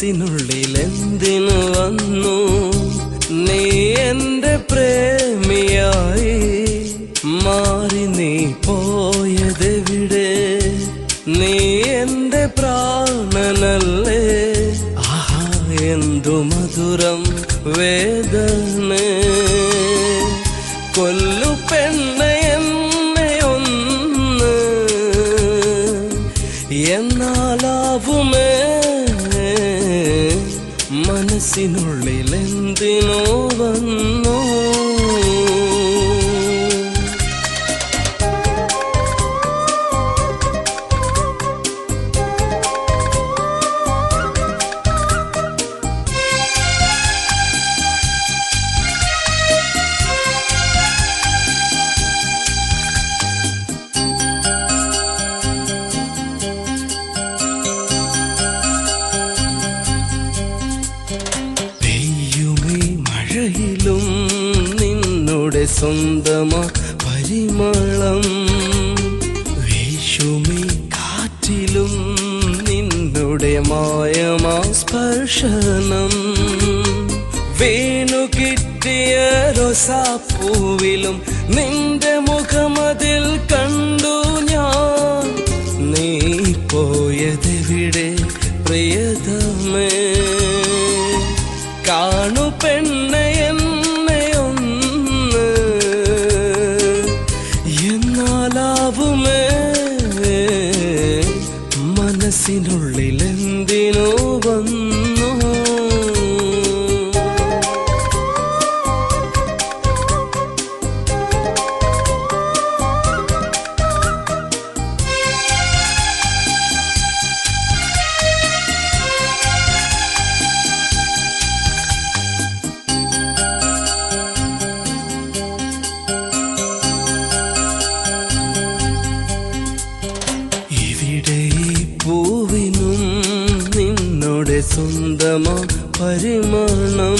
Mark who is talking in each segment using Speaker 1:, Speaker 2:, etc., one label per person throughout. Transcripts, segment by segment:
Speaker 1: മനസ്സിനുള്ളിൽ എന്തിനു വന്നു നീ എന്റെ പ്രേമിയായി മാറി നീ പോയതെവിടെ നീ എന്റെ പ്രാണനല്ലേ ആഹാ എന്തു മധുരം വേദന കൊല്ലു പെണ്ണ എന്നെ ഒന്ന് എന്നാലാവുമേ മനസ്സിനുള്ളിൽ എന്തിനോ വന്നു പെയ്യുമീ മഴയിലും നിന്നുടെ സ്വന്തമാ പരിമളം വീശുമീ കാറ്റിലും നിന്നുടെ മായമാ സ്പർശനം വീണു കിട്ടിയ റൊസാപ്പൂവിലും നിന്റെ മുഖമതിൽ കണ്ടു ഞാൻ നീ പോയതെവിടെ പ്രിയതമേ കാണു പെണ്ണ എന്നെ ഒന്ന് എന്നാലാവുമേ മനസ്സിനുള്ളിൽ എന്തിനോ വന്നു ഇവിടെ ഈ പൂവിനും നിന്നോടെ സ്വന്തമാ പരിമാണം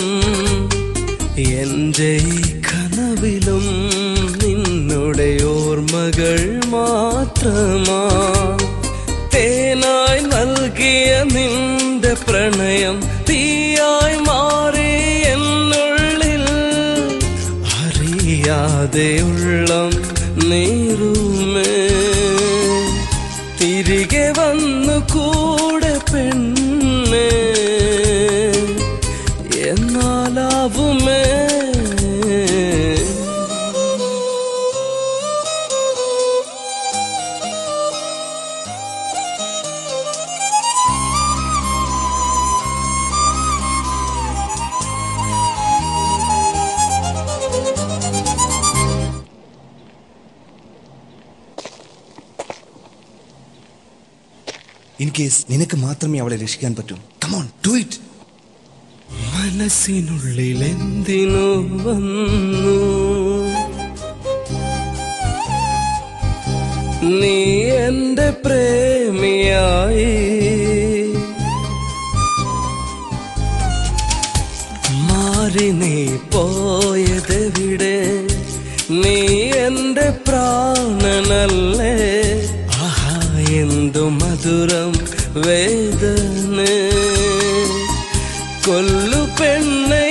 Speaker 1: എന്റെ ഈ കനവിലും നിന്നോടെ ഓർമ്മകൾ മാത്രമാ തേനായി നൽകിയ നിന്റെ പ്രണയം തീയായി മാറി എന്നുള്ളിൽ അറിയാതെ ഉള്ളം നീറുമേ തിരികെ വന്നു കൂടെ പെണ്ണേ എന്നാലാവുമേ
Speaker 2: ഇൻ കേസ് നിനക്ക് മാത്രമേ അവളെ രക്ഷിക്കാൻ പറ്റൂ കമോൺ ഡു ഇറ്റ്
Speaker 1: മനസ്സിനുള്ളിൽ എന്തിനു വന്നു നീ എന്റെ പ്രേമിയായി മാറി നീ പോയതെവിടെ നീ എന്റെ പ്രാണനല്ലേ ആഹാ എന്തു മധുരം വേദന കൊല്ലു പെണ്ണെ